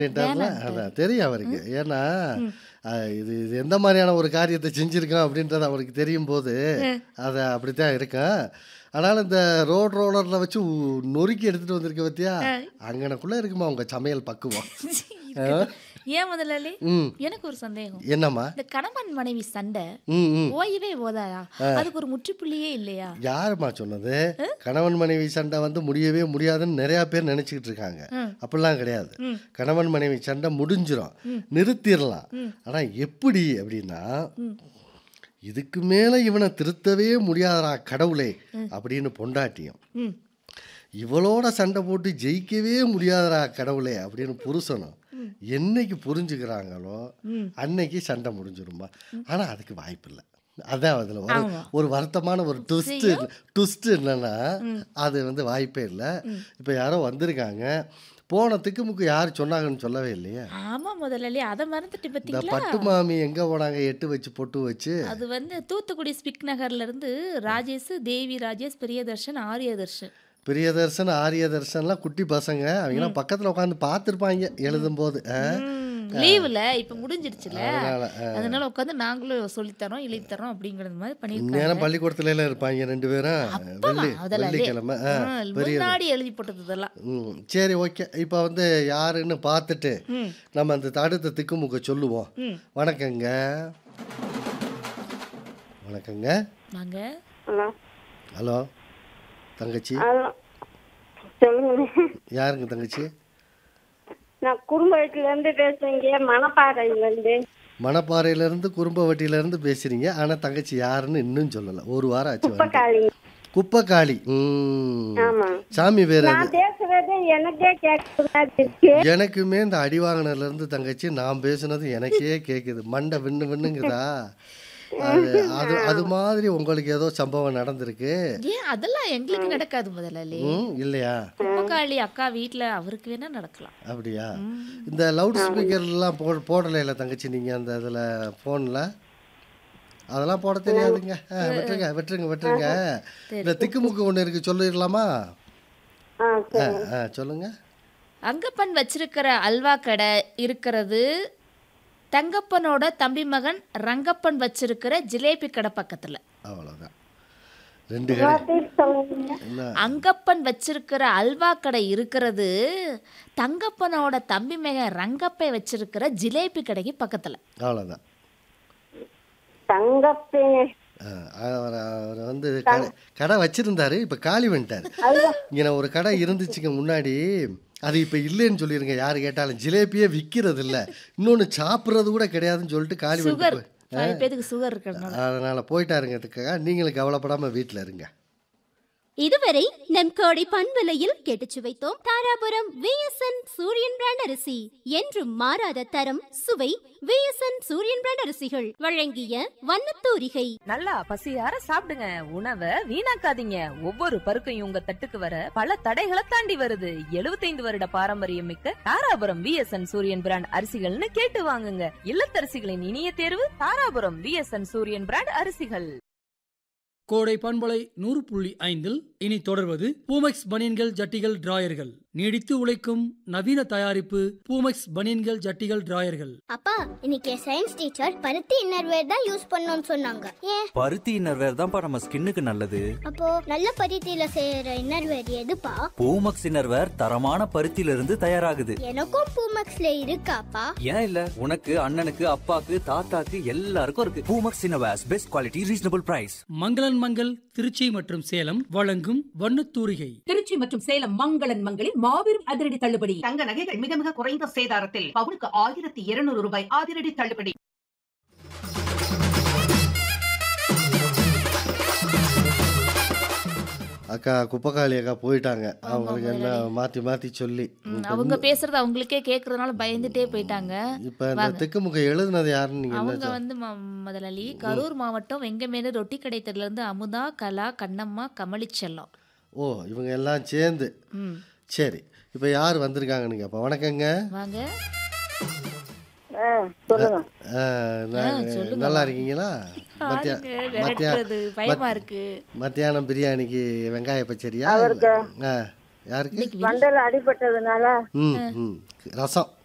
அப்படின்ட்டாருல அதான் தெரியும் அவருக்கு ஏன்னா அஹ், இது இது எந்த மாதிரியான ஒரு காரியத்தை செஞ்சிருக்கோம் அப்படின்றது அவருக்கு தெரியும் போது அது அப்படித்தான் இருக்கும் ஆனால் இந்த ரோட் ரோலரில் வச்சு உ- நொறுக்கி எடுத்துட்டு வந்திருக்க பத்தியா அங்கனக்குள்ள இருக்குமா உங்க சமையல் பக்குவம் ஏன் முதலாளி ம் எனக்கு ஒரு சந்தேகம் என்னம்மா இந்த கணவன் மனைவி சண்டை ம் ம் ஓயவே ஓதாயா அதுக்கு ஒரு முற்றுப்புள்ளியே இல்லையா யாரும்மா சொன்னது கணவன் மனைவி சண்டை வந்து முடியவே முடியாதுன்னு நிறைய பேர் நினைச்சுக்கிட்டு இருக்காங்க அப்படிலாம் கிடையாது கணவன் மனைவி சண்டை முடிஞ்சிரும் நிறுத்திடலாம் ஆனா எப்படி அப்படின்னா இதுக்கு மேல இவனை திருத்தவே முடியாதடா கடவுளே அப்படின்னு பொண்டாட்டியும் ம் இவளோட சண்டை போட்டு ஜெயிக்கவே முடியாதடா கடவுளே அப்படின்னு புருஷனும் என்னைக்கு புரிஞ்சுக்கிறாங்களோ அன்னைக்கு சண்டை முடிஞ்சிருமா ஆனா அதுக்கு வாய்ப்பு இல்லை அதான் அதில் ஒரு ஒரு வருத்தமான ஒரு ட்விஸ்ட் ட்விஸ்ட் என்னன்னா அது வந்து வாய்ப்பே இல்லை இப்போ யாரோ வந்திருக்காங்க போன திக்குமுக்கு யார் சொன்னாங்கன்னு சொல்லவே இல்லையே ஆமா முதலாளி அதை மறந்துட்டு இந்த பத்தீங்களா பட்டு மாமி எங்க போனாங்க எட்டு வச்சு பொட்டு வச்சு அது வந்து தூத்துக்குடி ஸ்பிக் நகர்ல இருந்து ராஜேஷ் தேவி ராஜேஷ் பிரியதர்ஷன் ஆரியதர்ஷன் பிரியதர்சன் ஆரியதர்சன்லாம் குட்டி பசங்க அவங்களாம் பக்கத்துல உட்காந்து பார்த்துருப்பாங்க எழுதும்போது ஆ? லீவுல இப்ப முடிஞ்சிருச்சுல அதனால அதனால உட்காந்து நாங்களும் சொல்லித்தரோம் எழுதித்தரோம் அப்படிங்கறது மாதிரி பண்ணிருக்காங்க நேரம் பள்ளிக்கூடத்துல எல்லாம் இருப்பாங்க ரெண்டு பேரும் வெள்ளி முதலாளி. வெள்ளிக்கிழமை ஆ, ஆ, முன்னாடி எழுதி போட்டது இதெல்லாம் ம் சரி ஓகே இப்போ வந்து யாருன்னு பார்த்துட்டு ம். நம்ம அந்த அடுத்த திக்குமுக்க சொல்லுவோம் ம். வணக்கங்க வணக்கங்க நாங்க ஹலோ ஹலோ தங்கச்சி ஹலோ சொல்லுங்க யாருங்க தங்கச்சி நான் குறும்பகத்துலேருந்து பேசுறேங்க மணப்பாறையிலேருந்து மணப்பாறையிலேருந்து குறும்பவட்டியிலேருந்து பேசுகிறீங்க ஆனால் தங்கச்சி யாருன்னு இன்னும் சொல்லலை ஒரு வாரம் ஆச்சு வந்து. குப்பக்காளி குப்பக்காளி ம் ஆமா சாமி பேர் அது நான் பேசுறது எனக்கே கேட்குற மாதிரி இருக்கு எனக்குமே இந்த அடி வாங்கினதுலேருந்து தங்கச்சி நான் பேசுனது எனக்கே கேட்குது மண்டை விண்ணு விண்ணுங்குதா அது அது அது மாதிரி உங்களுக்கு ஏதோ சம்பவம் நடந்திருக்கு ஏன் அதெல்லாம் எங்களுக்கு நடக்காது முதலாளி ம் இல்லையா குப்பக்காளி அக்கா வீட்ல அவருக்கு வேணா நடக்கலாம் அப்படியா இந்த லவுட் ஸ்பீக்கர்லாம் போ போடலைல தங்கச்சி நீங்கள் அந்த இதில் ஃபோனில் அதெல்லாம் போட தெரியாதுங்க ஆ, விட்டுருங்க விட்டுருங்க விட்டுருங்க இந்த திக்குமுக்கு ஒன்று இருக்குது சொல்லிடலாமா ஆ ஆ ஆ சொல்லுங்க அங்கப்பன் வச்சிருக்கிற அல்வா கடை இருக்கிறது தங்கப்பனோட தம்பி மகன் ரங்கப்பன் வச்சிருக்கிற ஜிலேபி கடை பக்கத்துல அவ்வளோதான் ரெண்டு கடை சரி சொல்லுங்க என்ன அங்கப்பன் வச்சிருக்கிற அல்வா கடை இருக்கிறது தங்கப்பனோட தம்பி மகன் ரங்கப்பை வச்சிருக்கிற ஜிலேபி கடைக்கு பக்கத்துல அவ்வளோதான் தங்கப்பே அவர் அவர் வந்து கடை கடை வச்சிருந்தாரு இப்போ காலி பண்ணிட்டாரு இங்கே ஒரு கடை இருந்துச்சுங்க முன்னாடி அது இப்போ இல்லைன்னு சொல்லிருங்க யார் கேட்டாலும் ஜிலேபியே விற்கிறது இல்லை இன்னொன்று சாப்பிட்றது கூட கிடையாதுன்னு சொல்லிட்டு காலி சுகர் பண்ணிட்டு போய் நிறைய பேருக்கு சுகர் இருக்கிறதுனால அதனால் போயிட்டாருங்கிறதுக்காக நீங்களும் கவலைப்படாமல் வீட்டில் இருங்க இதுவரை நம் கோடை பண்பலையில் கேட்டுச் சுவைத்தோம் தாராபுரம் விஎஸ்என் சூரியன் பிராண்ட் அரிசி என்றும் மாறாத தரம் சுவை விஎஸ்என் சூரியன் பிராண்ட் அரிசிகள் வழங்கிய வண்ணத்தூரிகை நல்லா பசியார சாப்பிடுங்க உணவை வீணாக்காதீங்க ஒவ்வொரு பருக்கையும் உங்க தட்டுக்கு வர பல தடைகளை தாண்டி வருது 75 வருட பாரம்பரியம் மிக்க தாராபுரம் விஎஸ்என் சூரியன் பிராண்ட் அரிசிகள்னு கேட்டு வாங்குங்க இல்லத்தரசிகளின் இனிய தேர்வு தாராபுரம் விஎஸ்என் சூரியன் பிராண்ட் அரிசிகள் கோடை பண்பலை நூறு புள்ளி ஐந்தில் இனி தொடர்வது பூமெக்ஸ் பனியன்கள் ஜட்டிகள் டிராயர்கள் நீடித்து உழைக்கும் நவீன தயாரிப்பு பூமெக்ஸ் பனியன்கள் ஜட்டிகள் டிராயர்கள் அப்பா இன்னைக்கு சயின்ஸ் டீச்சர் பருத்தி இன்னர்வேர் தான் யூஸ் பண்ணணும்னு சொன்னாங்க ஏன் பருத்தி இன்னர்வேர் தான்ப்பா நம்ம ஸ்கின்னுக்கு நல்லது அப்போ நல்ல பருத்தியில செய்யற இன்னர்வேர் எதுப்பா பூமக்ஸ் இன்னர்வேர் தரமான பருத்தியில இருந்து தயாராகுது எனக்கும் பூமெக்ஸ்ல இருக்காப்பா ஏன் இல்ல உனக்கு அண்ணனுக்கு அப்பாக்கு தாத்தாக்கு எல்லாருக்கும் இருக்கு Poomex innerwears best quality reasonable price மங்களன் மங்கள் திருச்சி மற்றும் சேலம் வழங்கும் வண்ணத்தூரிகை திருச்சி மற்றும் சேலம் மங்களன் மங்களில் மாபெரும் அதிரடி தள்ளுபடி தங்க நகைகள் மிக மிக குறைந்த சேதாரத்தில் பவுனுக்கு ஆயிரத்தி இருநூறு ரூபாய் அதிரடி தள்ளுபடி அக்கா குப்பக்காளி அக்கா போயிட்டாங்க அவங்களுக்கு என்ன மாற்றி மாற்றி சொல்லி ம், அவங்க பேசுறது அவங்களுக்கே கேக்குறதுனால பயந்துட்டே போயிட்டாங்க இப்போ இந்த திக்குமுக எழுதுனது யாருன்னு நீங்கள் அவங்க என்ன வந்து ம- முதலாளி கரூர் மாவட்டம் வெங்கமேடு ரொட்டி கடைத்தல இருந்து அமுதா கலா கண்ணம்மா கமலிச்செல்லம் ஓ இவங்க எல்லாம் சேர்ந்து ம் சரி இப்போ யார் வந்திருக்காங்கன்னு கேட்போம் வணக்கங்க வாங்க ஆ சொல்லுங்க ஆ, நான் சொல்லுங்க. நல்லா இருக்கீங்களா மத்தியா பாருங்க, மத்தியா விரட்டுறது பயமா இருக்கு மத்தியானம் பிரியாணிக்கு வெங்காய பச்சரியா அவருக்கு. ஆ யாருக்கு இன்னைக்கு மண்டல அடிபட்டதுனால ம் ம் ரசம்